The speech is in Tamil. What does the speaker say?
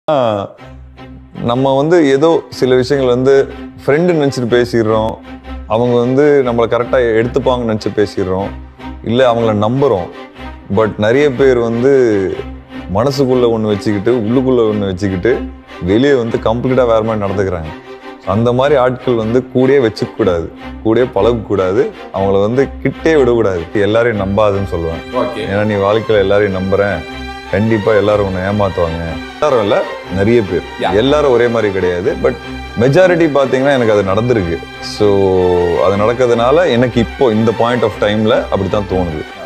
நம்ம வந்து ஏதோ சில விஷயங்கள் வந்து ஃப்ரெண்டு நினச்சிட்டு பேசிடுறோம் அவங்க வந்து நம்மளை கரெக்டாக எடுத்துப்பாங்கன்னு நினச்சி பேசிடுறோம் இல்லை அவங்கள நம்புகிறோம் பட் நிறைய பேர் வந்து மனசுக்குள்ளே ஒன்று வச்சுக்கிட்டு உள்ளுக்குள்ளே ஒன்று வச்சுக்கிட்டு வெளியே வந்து கம்ப்ளீட்டாக வேறு மாதிரி நடந்துக்கிறாங்க அந்த மாதிரி ஆட்கள் வந்து கூடயே வச்சுக்கூடாது கூடயே பழகக்கூடாது அவங்கள வந்து கிட்டே விடக்கூடாது எல்லாரையும் நம்பாதுன்னு சொல்லுவேன் ஓகே ஏன்னா நீ வாழ்க்கையில் எல்லாரையும் நம்புறேன் கண்டிப்பா எல்லாரும் உன்னை ஏமாத்துவாங்க எல்லாரும் இல்ல நிறைய பேர் Yeah. எல்லாரும் ஒரே மாதிரி கிடையாது பட் மெஜாரிட்டி பார்த்தீங்கன்னா எனக்கு அது நடந்திருக்கு ஸோ அது நடக்கிறதுனால எனக்கு இப்போ இந்த பாயிண்ட் ஆஃப் டைம்ல அப்படித்தான் தோணுது